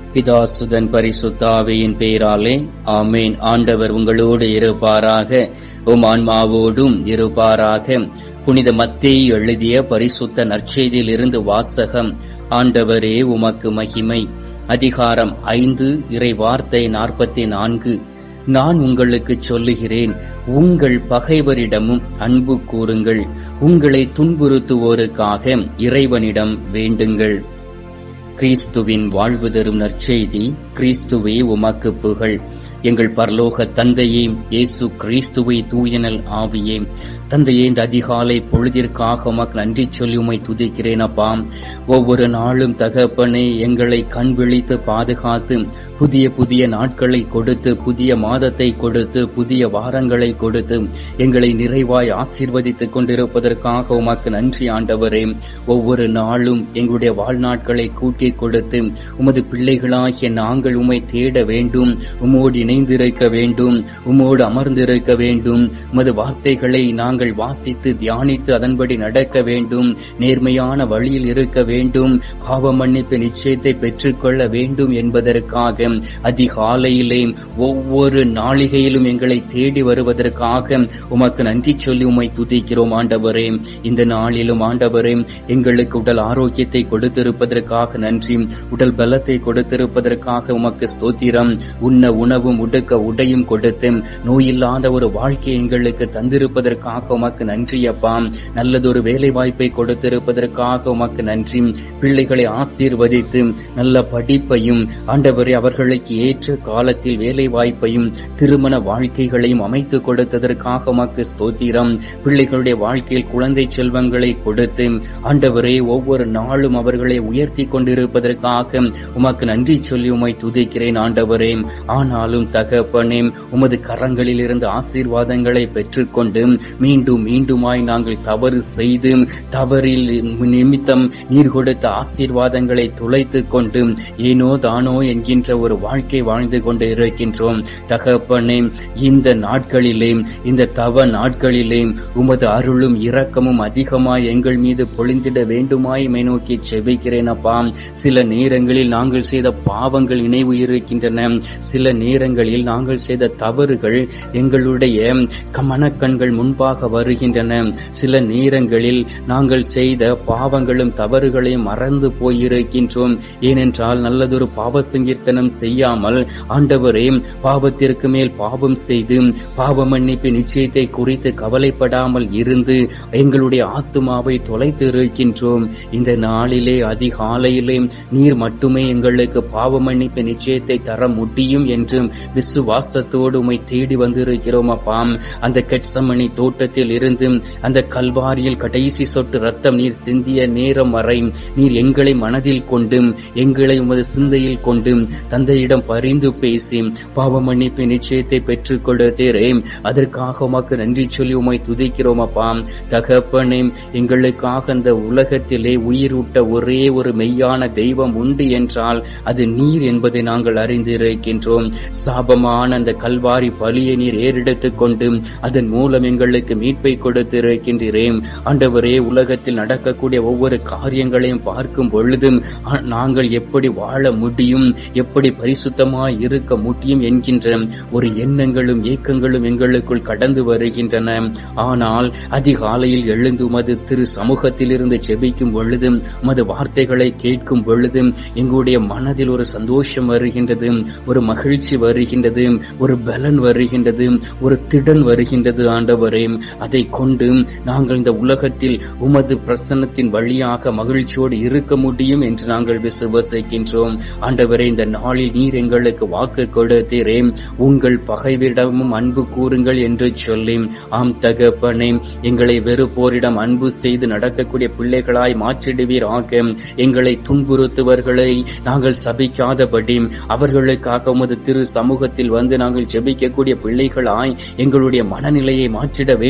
பிதாசுதன் பரிசுத்தாவியின் பெயராலே ஆமேன் ஆண்டவர் உங்களோடு இருப்பாராக உம் ஆன்மாவோடும் இருப்பாராக புனித மத்தேயு எழுதிய பரிசுத்த நற்செய்தியில் இருந்து வாசகம் ஆண்டவரே உமக்கு மகிமை அதிகாரம் ஐந்து இறை வார்த்தை நாற்பத்தி நான்கு நான் உங்களுக்கு சொல்லுகிறேன் உங்கள் பகைவரிடமும் அன்பு கூறுங்கள் உங்களை துன்புறுத்துவோருக்காக இறைவனிடம் வேண்டுங்கள் கிறிஸ்துவின் வாழ்வு தரும் நற்செய்தி கிறிஸ்துவே உமக்கு புகழ் எங்கள் பரலோக தந்தையே இயேசு கிறிஸ்துவை தூயனல் ஆவியே தந்தையே இந்த அதிகாலை பொழுதிற்காக உமக்கு நன்றி சொல்லி உமை துதிக்கிறேன் அப்பா ஒவ்வொரு நாளும் தகப்பனே எங்களை கண் விழித்து பாதுகாத்து புதிய புதிய நாட்களை கொடுத்து புதிய மாதத்தை கொடுத்து புதிய வாரங்களை கொடுத்து எங்களை நிறைவாய் ஆசீர்வதித்துக் கொண்டிருப்பதற்காக உமக்கு நன்றி ஆண்டவரே ஒவ்வொரு நாளும் எங்களுடைய வாழ்நாட்களை கூட்டி கொடுத்து உமது பிள்ளைகளாகிய நாங்கள் உமை தேட வேண்டும் உமோடு இணைந்திருக்க வேண்டும் உமோடு அமர்ந்திருக்க வேண்டும் உமது வார்த்தைகளை நாங்கள் வாசித்து தியானித்து அதன்படி நடக்க வேண்டும் நேர்மையான வழியில் இருக்க வேண்டும் பாவ மன்னிப்பு நிச்சயத்தை பெற்றுக்கொள்ள வேண்டும் என்பதற்காக அதிகாலையிலே ஒவ்வொரு நாளிகையிலும் எங்களை தேடி வருவதற்காக உமக்கு நன்றி சொல்லி உமை துதிக்கிறோம் ஆண்டவரே இந்த நாளிலும் ஆண்டவரே எங்களுக்கு உடல் ஆரோக்கியத்தை கொடுத்திருப்பதற்காக நன்றி உடல் பலத்தை கொடுத்திருப்பதற்காக உமக்கு ஸ்தோத்திரம் உண்ண உணவும் உடுக்க உடையும் கொடுத்து நோயில்லாத ஒரு வாழ்க்கை எங்களுக்கு தந்திருப்பதற்காக உமக்கு நன்றி அப்பா நல்லதொரு வேலை வாய்ப்பை கொடுத்திருப்பதற்காக உமக்கு நன்றி பிள்ளைகளை ஆசீர்வதித்து நல்ல படிப்பையும் ஆண்டவரே அவர்களுக்கு ஏற்ற காலத்தில் வேலை வாய்ப்பையும் திருமண வாழ்க்கைகளையும் அமைத்து கொடுத்ததற்காக உமக்கு ஸ்தோத்திரம் பிள்ளைகளுடைய வாழ்க்கையில் குழந்தை செல்வங்களை கொடுத்து ஆண்டவரே ஒவ்வொரு நாளும் அவர்களை உயர்த்தி கொண்டிருப்பதற்காக உமக்கு நன்றி சொல்லி உமை துதிக்கிறேன் ஆண்டவரே ஆனாலும் தகப்பனே உமது கரங்களில் இருந்து ஆசீர்வாதங்களை பெற்றுக்கொண்டு மீண்டும் மீண்டுமாய் நாங்கள் தவறு செய்து தவறில் நிமித்தம் நீர் கொடுத்த ஆசீர்வாதங்களை துளைத்து கொண்டு ஏனோ தானோ என்கின்ற ஒரு வாழ்க்கை வாழ்ந்து கொண்டு இருக்கின்றோம் தகப்பனே இந்த நாட்களிலே இந்த தவ நாட்களிலே உமது அருளும் இரக்கமும் அதிகமாய் எங்கள் மீது பொழிந்திட வேண்டுமாய் மை நோக்கி செபிக்கிறேன் அப்பா சில நேரங்களில் நாங்கள் செய்த பாவங்கள் நினைவு இருக்கின்றன சில நேரங்களில் நாங்கள் செய்த தவறுகள் எங்களுடைய மனக்கண்கள் முன்பாக வருகின்றன சில நேரங்களில் நாங்கள் செய்த பாவங்களும் தவறுகளையும் மறந்து போயிருக்கின்றோம் ஏனென்றால் நல்லதொரு பாவ சங்கீர்த்தனம் செய்யாமல் ஆண்டவரே பாவத்திற்கு மேல் பாவம் செய்து பாவ மன்னிப்பு நிச்சயத்தை குறித்து கவலைப்படாமல் இருந்து எங்களுடைய ஆத்துமாவை தொலைத்து இருக்கின்றோம் இந்த நாளிலே அதிகாலையிலே நீர் மட்டுமே எங்களுக்கு பாவ மன்னிப்பு நிச்சயத்தை தர முடியும் என்று விசுவாசத்தோடு உமை தேடி வந்திருக்கிறோம் அப்பா அந்த கெட்சமணி தோட்டத்தில் இருந்து அந்த கல்வாரியில் கடைசி சொட்டு ரத்தம் நீர் சிந்திய நேரம் வரை நீர் எங்களை மனதில் கொண்டு எங்களை உமது சிந்தையில் கொண்டு தந்தையிடம் பரிந்து பேசி பாவ மன்னிப்பு நிச்சயத்தை பெற்றுக் கொடுத்தீரே அதற்காக உமக்கு நன்றி சொல்லி உமை துதிக்கிறோம் அப்பா தகப்பனே எங்களுக்காக அந்த உலகத்திலே உயிரூட்ட ஒரே ஒரு மெய்யான தெய்வம் உண்டு என்றால் அது நீர் என்பதை நாங்கள் அறிந்திருக்கின்றோம் சாபமான அந்த கல்வாரி பலியை நீர் ஏறெடுத்துக் கொண்டு அதன் மூலம் எங்களுக்கு மீட்பை கொடுத்திருக்கின்றேன் ஆண்டவரே உலகத்தில் நடக்கக்கூடிய ஒவ்வொரு காரியங்களையும் பார்க்கும் பொழுதும் நாங்கள் எப்படி வாழ முடியும் எப்படி பரிசுத்தமாய் இருக்க முடியும் என்கின்ற ஒரு எண்ணங்களும் ஏக்கங்களும் எங்களுக்குள் கடந்து வருகின்றன ஆனால் அதிகாலையில் எழுந்து உமது திரு சமூகத்தில் இருந்து செபிக்கும் பொழுதும் உமது வார்த்தைகளை கேட்கும் பொழுதும் எங்களுடைய மனதில் ஒரு சந்தோஷம் வருகின்றது ஒரு மகிழ்ச்சி வருகின்றது ஒரு பலன் வருகின்றது ஒரு திடன் வருகின்றது ஆண்டவரே அதை கொண்டு நாங்கள் இந்த உலகத்தில் உமது பிரசன்னத்தின் வழியாக மகிழ்ச்சியோடு இருக்க முடியும் என்று நாங்கள் விசுவசிக்கின்றோம் ஆண்டவரே இந்த நாளில் நீர் எங்களுக்கு வாக்கு கொடுத்தீரே உங்கள் பகைவரிடமும் அன்பு கூறுங்கள் என்று சொல்லி ஆம் தகப்பனே எங்களை வெறுப்போரிடம் அன்பு செய்து நடக்கக்கூடிய பிள்ளைகளாய் மாற்றிடுவீராக எங்களை துன்புறுத்துவர்களை நாங்கள் சபிக்காதபடி அவர்களுக்காக உமது திரு சமூகத்தில் வந்து நாங்கள் ஜெபிக்கக்கூடிய பிள்ளைகளாய் எங்களுடைய மனநிலையை மாற்றிட வேண்டும்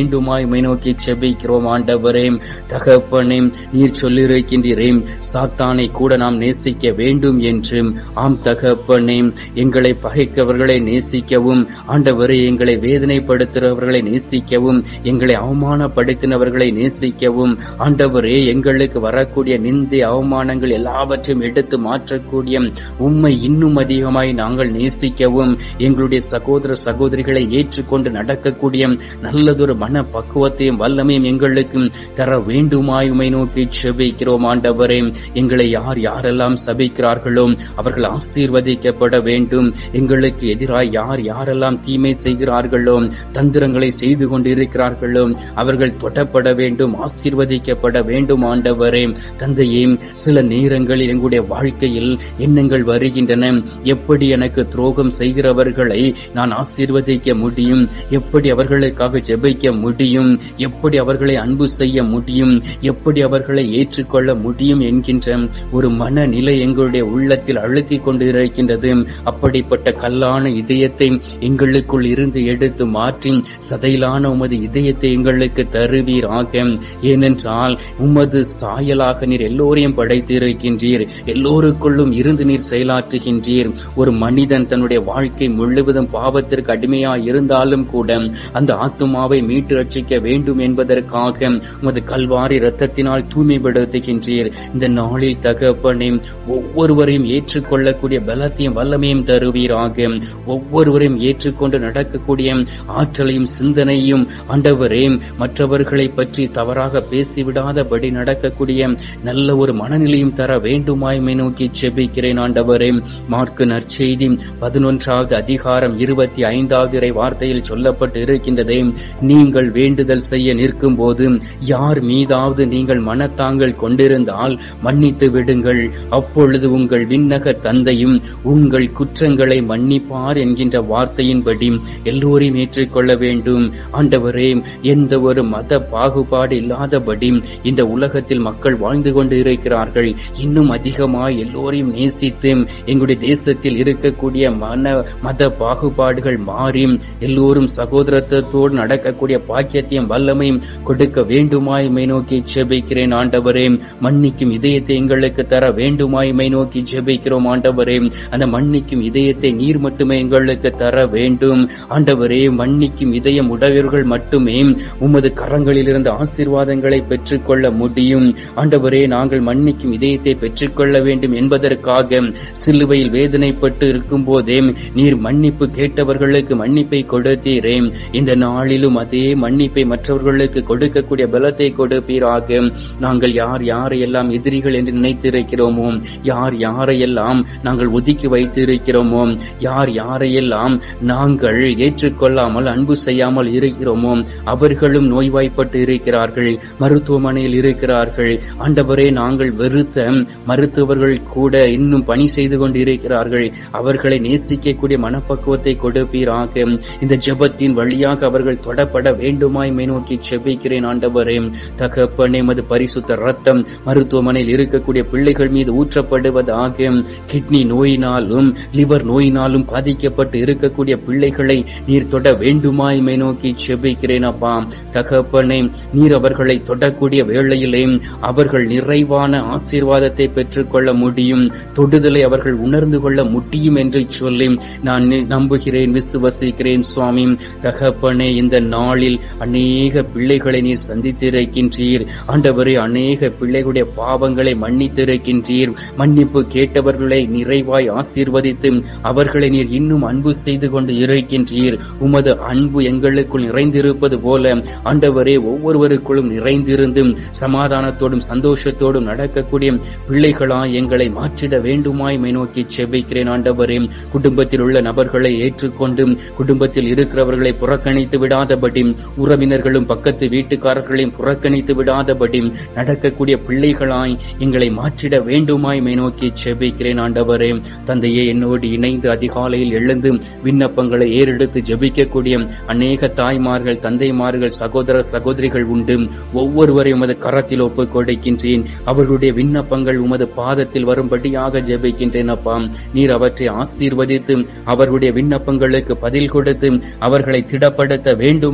வேண்டுமாய் உம்மை நோக்கி செபிக்கிறோம் ஆண்டவரே தகப்பனே நீர் சொல்லியிருக்கின்றீரே சாத்தானை கூட நாம் நேசிக்க வேண்டும் என்று ஆம் தகப்பனே எங்களை பகைக்கவர்களை நேசிக்கவும் ஆண்டவரே எங்களை வேதனைப்படுத்துகிறவர்களை நேசிக்கவும் எங்களை அவமானப்படுத்தினவர்களை நேசிக்கவும் ஆண்டவரே எங்களுக்கு வரக்கூடிய நிந்தை அவமானங்கள் எல்லாவற்றையும் எடுத்து மாற்றக்கூடிய உம்மை இன்னும் அதிகமாய் நாங்கள் நேசிக்கவும் எங்களுடைய சகோதர சகோதரிகளை ஏற்றுக்கொண்டு நடக்கக்கூடிய நல்லதொரு மன பக்குவத்தையும் வல்லமையும் எங்களுக்கு தர வேண்டுமாய் உமை நோக்கி செபிக்கிறோம் ஆண்டவரே எங்களை யார் யாரெல்லாம் சபிக்கிறார்களோ அவர்கள் ஆசீர்வதிக்கப்பட வேண்டும் எங்களுக்கு எதிராய் யார் யாரெல்லாம் தீமை செய்கிறார்களோ தந்திரங்களை செய்து கொண்டிருக்கிறார்களோ அவர்கள் தொடப்பட வேண்டும் ஆசீர்வதிக்கப்பட வேண்டும் ஆண்டவரே தந்தையே சில நேரங்களில் எங்களுடைய வாழ்க்கையில் எண்ணங்கள் வருகின்றன எப்படி எனக்கு துரோகம் செய்கிறவர்களை நான் ஆசீர்வதிக்க முடியும் எப்படி அவர்களுக்காக ஜெபிக்க முடியும் எப்படி அவர்களை அன்பு செய்ய முடியும் எப்படி அவர்களை ஏற்றுக்கொள்ள முடியும் என்கின்ற ஒரு மனநிலை எங்களுடைய உள்ளத்தில் அழுத்திக் கொண்டு இருக்கின்றது அப்படிப்பட்ட கல்லான இதயத்தை எங்களுக்குள் இருந்து எடுத்து மாற்றி சதையிலான உமது இதயத்தை எங்களுக்கு தருவீராக ஏனென்றால் உமது சாயலாக நீர் எல்லோரையும் படைத்திருக்கின்றீர் எல்லோருக்குள்ளும் இருந்து நீர் செயலாற்றுகின்றீர் ஒரு மனிதன் தன்னுடைய வாழ்க்கை முழுவதும் பாவத்திற்கு அடிமையாய் இருந்தாலும் கூட அந்த ஆத்துமாவை மீட்டு ரட்சிக்க வேண்டும் என்பதற்காக உமது கல்வாரி இரத்தத்தினால் தூய்மைப்படுத்துகின்றீர் இந்த நாளில் தகப்பனே ஒவ்வொருவரையும் ஏற்றுக்கொள்ளக்கூடிய பலத்தையும் வல்லமையும் தருவீராக ஒவ்வொருவரையும் ஏற்றுக்கொண்டு நடக்கக்கூடிய ஆற்றலையும் சிந்தனையும் ஆண்டவரே மற்றவர்களை பற்றி தவறாக பேசிவிடாதபடி நடக்கக்கூடிய நல்ல ஒரு மனநிலையும் தர வேண்டுமாய் மை நோக்கி செபிக்கிறேன் ஆண்டவரே மார்க்கு நற்செய்தி பதினொன்றாவது அதிகாரம் இருபத்தி ஐந்தாவது இறை வார்த்தையில் சொல்லப்பட்டு இருக்கின்றதே நீங்கள் வேண்டுதல் செய்ய நிற்கும் போது யார் மீதாவது நீங்கள் மனத்தாங்கள் கொண்டிருந்தால் மன்னித்து விடுங்கள் அப்பொழுது உங்கள் விண்ணக தந்தையும் உங்கள் குற்றங்களை மன்னிப்பார் என்கின்ற வார்த்தையின்படி எல்லோரையும் ஏற்றுக்கொள்ள வேண்டும் ஆண்டவரே எந்த ஒரு மத பாகுபாடு இல்லாதபடி இந்த உலகத்தில் மக்கள் வாழ்ந்து கொண்டு இருக்கிறார்கள் இன்னும் அதிகமாய் எல்லோரையும் நேசித்து எங்களுடைய தேசத்தில் இருக்கக்கூடிய மன மத பாகுபாடுகள் மாறி எல்லோரும் சகோதரத்தோடு நடக்கக்கூடிய பாக்கியத்தையும் வல்லமையும் கொடுக்க வேண்டுமாய் மை நோக்கி ஜெபிக்கிறேன் ஆண்டவரே மன்னிக்கும் இதயத்தை எங்களுக்கு தர வேண்டுமாய் மை நோக்கி ஜெபிக்கிறோம் ஆண்டவரே அந்த மன்னிக்கும் இதயத்தை நீர் மட்டுமே எங்களுக்கு தர வேண்டும் ஆண்டவரே மன்னிக்கும் இதயம் உடையவர்கள் மட்டுமே உமது கரங்களிலிருந்து ஆசீர்வாதங்களை பெற்றுக்கொள்ள முடியும் ஆண்டவரே நாங்கள் மன்னிக்கும் இதயத்தை பெற்றுக்கொள்ள வேண்டும் என்பதற்காக சிலுவையில் வேதனைப்பட்டு இருக்கும் போதே நீர் மன்னிப்பு கேட்டவர்களுக்கு மன்னிப்பை கொடுத்தீரே இந்த நாளிலும் அதே மன்னிப்பை மற்றவர்களுக்கு கொடுக்கக்கூடிய பலத்தை கொடுப்பீராக நாங்கள் யார் யாரையெல்லாம் எதிரிகள் என்று நினைத்திருக்கிறோமோ யார் யாரையெல்லாம் நாங்கள் ஒதுக்கி வைத்திருக்கிறோமோ யார் யாரையெல்லாம் நாங்கள் ஏற்றுக்கொள்ளாமல் அன்பு செய்யாமல் இருக்கிறோமோ அவர்களும் நோய்வாய்ப்பட்டு இருக்கிறார்கள் மருத்துவமனையில் இருக்கிறார்கள் ஆண்டவரே நாங்கள் வெறுத்த மருத்துவர்கள் கூட இன்னும் பணி செய்து கொண்டு இருக்கிறார்கள் அவர்களை நேசிக்கக்கூடிய மனப்பக்குவத்தை கொடுப்பீராக இந்த ஜெபத்தின் வழியாக அவர்கள் தொடப்பட வேண்டுமாய் மை நோக்கி செபிக்கிறேன் ஆண்டவரே தகப்பனே மது பரிசுத்த ரத்தம் மருத்துவமனையில் இருக்கக்கூடிய பிள்ளைகள் மீது ஊற்றப்படுவதாக கிட்னி நோயினாலும் லிவர் நோயினாலும் பாதிக்கப்பட்டு இருக்கக்கூடிய பிள்ளைகளை நீர் தொட வேண்டுமாய் மை நோக்கி செபிக்கிறேன் அப்பா தகப்பனே நீர் அவர்களை தொடக்கூடிய வேளையிலே அவர்கள் நிறைவான ஆசீர்வாதத்தை பெற்றுக்கொள்ள முடியும் தொடுதலை அவர்கள் உணர்ந்து கொள்ள முடியும் என்று சொல்லி நான் நி- நம்புகிறேன் விசுவசிக்கிறேன் சுவாமி தகப்பனே இந்த நாளில் அநேக பிள்ளைகளை நீர் சந்தித்திருக்கின்றீர் ஆண்டவரே அநேக பிள்ளைகளுடைய பாவங்களை மன்னித்திருக்கின்றீர் மன்னிப்பு கேட்டவர்களை நிறைவாய் ஆசீர்வதித்து அவர்களை நீர் இன்னும் அன்பு செய்து கொண்டு இருக்கின்றீர் உமது அன்பு எங்களுக்குள் நிறைந்திருப்பது போல ஆண்டவரே ஒவ்வொருவருக்குள்ளும் நிறைந்திருந்து சமாதானத்தோடும் சந்தோஷத்தோடும் நடக்கக்கூடிய பிள்ளைகளாய் எங்களை மாற்றிட வேண்டுமாய் மை நோக்கி செபிக்கிறேன் ஆண்டவரே குடும்பத்தில் உள்ள நபர்களை ஏற்றுக்கொண்டு குடும்பத்தில் இருக்கிறவர்களை புறக்கணித்து விடாதபடி உறவினர்களும் பக்கத்து வீட்டுக்காரர்களையும் புறக்கணித்து விடாதபடி நடக்கக்கூடிய பிள்ளைகளாய் எங்களை மாற்றிட வேண்டுமாய் மை நோக்கி செபிக்கிறேன் ஆண்டவரே தந்தையே என்னோடு இணைந்து அதிகாலையில் எழுந்து விண்ணப்பங்களை ஏறெடுத்து ஜெபிக்கக்கூடிய அநேக தாய்மார்கள் தந்தைமார்கள் சகோதர சகோதரிகள் உண்டு ஒவ்வொருவரையும் உமது கரத்தில் ஒப்புக் கொடுக்கின்றேன் அவர்களுடைய விண்ணப்பங்கள் உமது பாதத்தில் வரும்படியாக ஜெபிக்கின்றேன் அப்பா நீர் அவற்றை ஆசீர்வதித்து அவர்களுடைய விண்ணப்பங்களுக்கு பதில் கொடுத்து அவர்களை திடப்படுத்த வேண்டுமாய் மை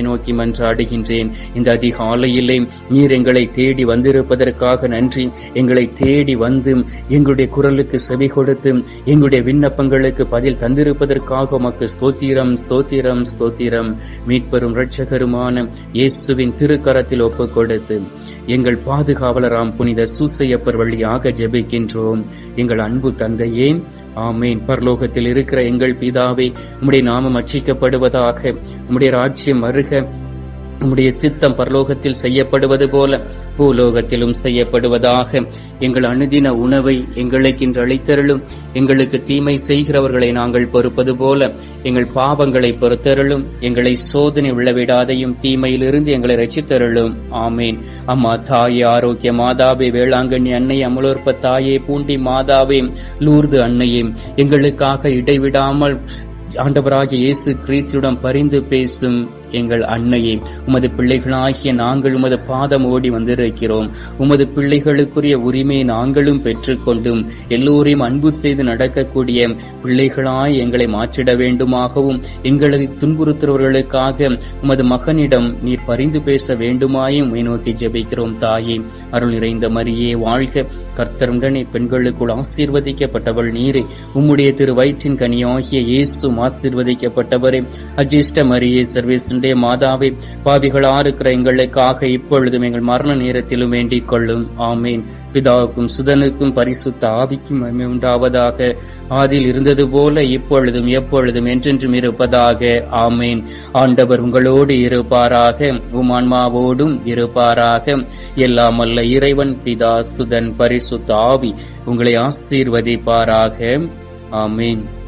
நோக்கி மன்றாடுகின்றேன் இந்த அதிகாலையிலே நீர் எங்களை தேடி வந்திருப்பதற்காக நன்றி எங்களை தேடி வந்து எங்களுடைய குரலுக்கு செவி கொடுத்து எங்களுடைய விண்ணப்பங்களுக்கு பதில் தந்திருப்பதற்காக உமக்கு ஸ்தோத்திரம் ஸ்தோத்திரம் ஸ்தோத்திரம் மீட்பெரும் இரட்சகருமான இயேசுவின் திருக்கரத்தில் ஒப்புக் கொடுத்து எங்கள் பாதுகாவலராம் புனித சூசையப்பர் வழியாக ஜெபிக்கின்றோம் எங்கள் அன்பு தந்தையே ஆமேன் பரலோகத்தில் இருக்கிற எங்கள் பிதாவே உம்முடைய நாமம் அச்சிக்கப்படுவதாக உம்முடைய ராஜ்யம் அருக உம்முடைய சித்தம் பரலோகத்தில் செய்யப்படுவது போல பூலோகத்திலும் செய்யப்படுவதாக எங்கள் அனுதின உணவை எங்களுக்கு இன்று அளித்தருளும் எங்களுக்கு தீமை செய்கிறவர்களை நாங்கள் பொறுப்பது போல எங்கள் பாவங்களை பொறுத்தருளும் எங்களை சோதனை உள்ளவிடாதையும் தீமையிலிருந்து எங்களை ரசித்தருளும் ஆமேன் அம்மா தாயே ஆரோக்கிய மாதாவே வேளாங்கண்ணி அன்னை அமலோற்ப தாயே பூண்டி மாதாவே லூர்து அன்னையே எங்களுக்காக இடைவிடாமல் ஆண்டவராகிய இயேசு கிறிஸ்துடன் பரிந்து பேசும் எங்கள் அன்னையே உமது பிள்ளைகளாகிய நாங்கள் உமது பாதம் ஓடி வந்திருக்கிறோம் உமது பிள்ளைகளுக்குரிய உரிமையை நாங்களும் பெற்றுக்கொண்டும் எல்லோரையும் அன்பு செய்து நடக்கக்கூடிய பிள்ளைகளாய் எங்களை மாற்றிட வேண்டுமாகவும் எங்களை துன்புறுத்துறவர்களுக்காக உமது மகனிடம் நீர் பரிந்து பேச வேண்டுமாயும் உம்மை நோக்கி ஜெபிக்கிறோம் தாயே அருள் நிறைந்த மரியே வாழ்க கர்த்தருடனே பெண்களுக்குள் ஆசீர்வதிக்கப்பட்டவள் நீரே உம்முடைய திரு வயிற்றின் கனியாகிய இயேசும் ஆசீர்வதிக்கப்பட்டவரே அஜிஷ்ட மரியே சர்வேசனுடைய மாதாவே பாவிகளா இருக்கிற எங்களுக்காக இப்பொழுதும் எங்கள் மரண நேரத்திலும் வேண்டிக் கொள்ளும் ஆமேன் பிதாவுக்கும் சுதனுக்கும் பரிசுத்த ஆவிக்கும் மகிமை உண்டாவதாக ஆதில் இருந்தது போல இப்பொழுதும் எப்பொழுதும் என்றென்றும் இருப்பதாக ஆமேன் ஆண்டவர் உங்களோடு இருப்பாராக உமான்மாவோடும் இருப்பாராக எல்லாம் அல்ல இறைவன் பிதா சுதன் பரிசுத்த ஆவி உங்களை ஆசீர்வதிப்பாராக ஆமேன்